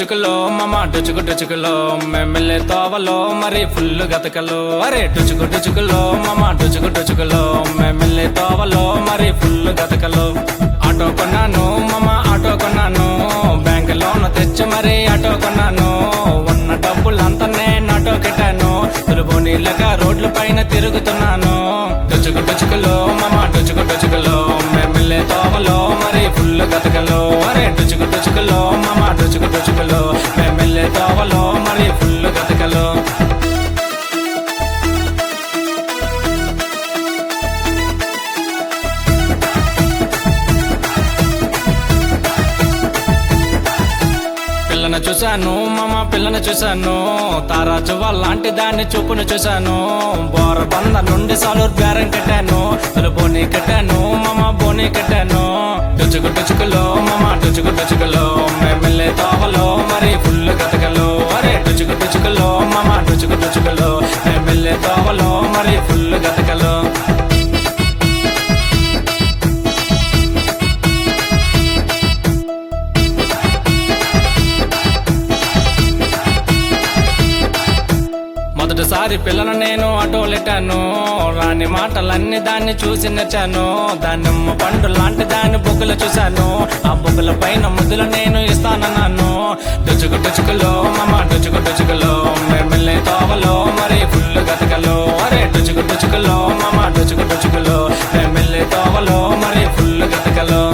టుచుకులో మమ టుచుకు టుచుకులో మెమ్మెల్యే తోవలో మరి ఫుల్ గతకలో అరే టుచుకు టుచుకులో మమ టుచుకు టుచుకులో మెమ్మెల్యే తోవలో మరి ఫుల్ గతకలో ఆటో కొన్నాను మమ ఆటో కొన్నాను బ్యాంక్ లోన్ తెచ్చి మరి ఆటో కొన్నాను ఉన్న డబ్బులంతా నేను ఆటో కట్టాను తులుపు నీళ్ళగా రోడ్ల పైన తిరుగుతున్నాను టుచుకు టుచుకులో మమ టుచుకు టుచుకులో మెమ్మెల్యే తోవలో మరి ఫుల్ గతకలో అరే టుచుకు టుచుకులో మమ టుచుకు టుచుకులో మెమ్మెల్యే తోవలో మరి ఫుల్ గతకలో పిల్లను చూశాను మామ పిల్లను చూశాను తారాజు లాంటి దాన్ని చూపును చూశాను బోర బంద నుండి సాలూరు బేరం కట్టాను తొలి బోని కట్టాను మామ బోని కట్టాను టుచుకు టుచుకులో మామ టుచుకు టుచుకులో మెమ్మెల్యే తోవలో మరి ఫుల్ గతకలో అరే టుచుకు టుచుకులో మామ టుచుకు టుచుకులో మెమ్మెల్యే తోవలో మరి ఫుల్ గతకలో మొదటిసారి పిల్లను నేను ఆటోలెట్టాను రాని మాటలన్నీ దాన్ని చూసి నచ్చాను దానిమ్మ పండు లాంటి దాన్ని బొగ్గులు చూశాను ఆ బొగ్గుల పైన ముద్దులు నేను ఇస్తానన్నాను టుచుకు టుచుకులో మమ్మ టుచుకు టుచుకులో మెమ్మెల్యే తోవలో మరి ఫుల్ గతకలో అరే టుచుకు టుచుకులో మమ్మ టుచుకు టుచుకులో మెమ్మెల్యే తోవలో మరి ఫుల్ గతకలో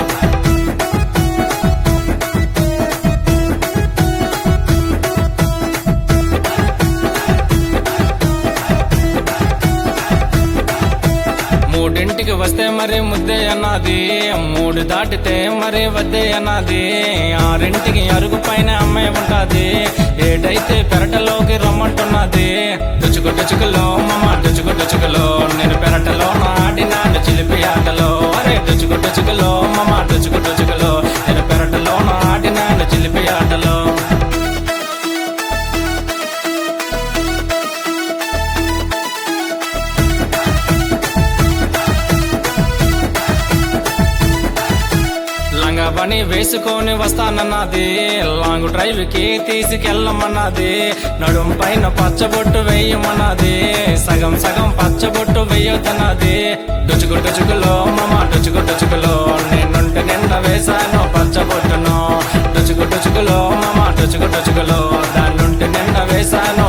మూడింటికి వస్తే మరి ముద్దే అన్నది మూడు దాటితే మరి వద్దే అన్నది ఆరింటికి అరుగు పైన అమ్మాయి ఉంటది ఏడైతే పెరటలోకి రమ్మంటున్నది టుచుకు టుచుకులో మమ్మ టుచుకు టుచుకులో నేను పెరటలో ఆడినాను చిలిపి ఆటలో అరే టుచుకు టుచుకులో మమ్మ టుచుకు టుచుకులో నేను పెరటలో ఆడినాను చిలిపి ఆటలో లంగా పని వేసుకొని వస్తానన్నది లాంగ్ డ్రైవ్ కి తీసుకెళ్ళమన్నది నడుం పైన పచ్చబొట్టు వేయమన్నది సగం సగం పచ్చబొట్టు వేయొద్దన్నది టుచుకు టుచుకులో మమ టుచుకు టుచుకులో నేనుంటే నిన్న వేశాను పచ్చబొట్టును టుచుకు టుచుకులో మమ టుచుకు టుచుకులో దాన్నుంటే నిన్న వేశాను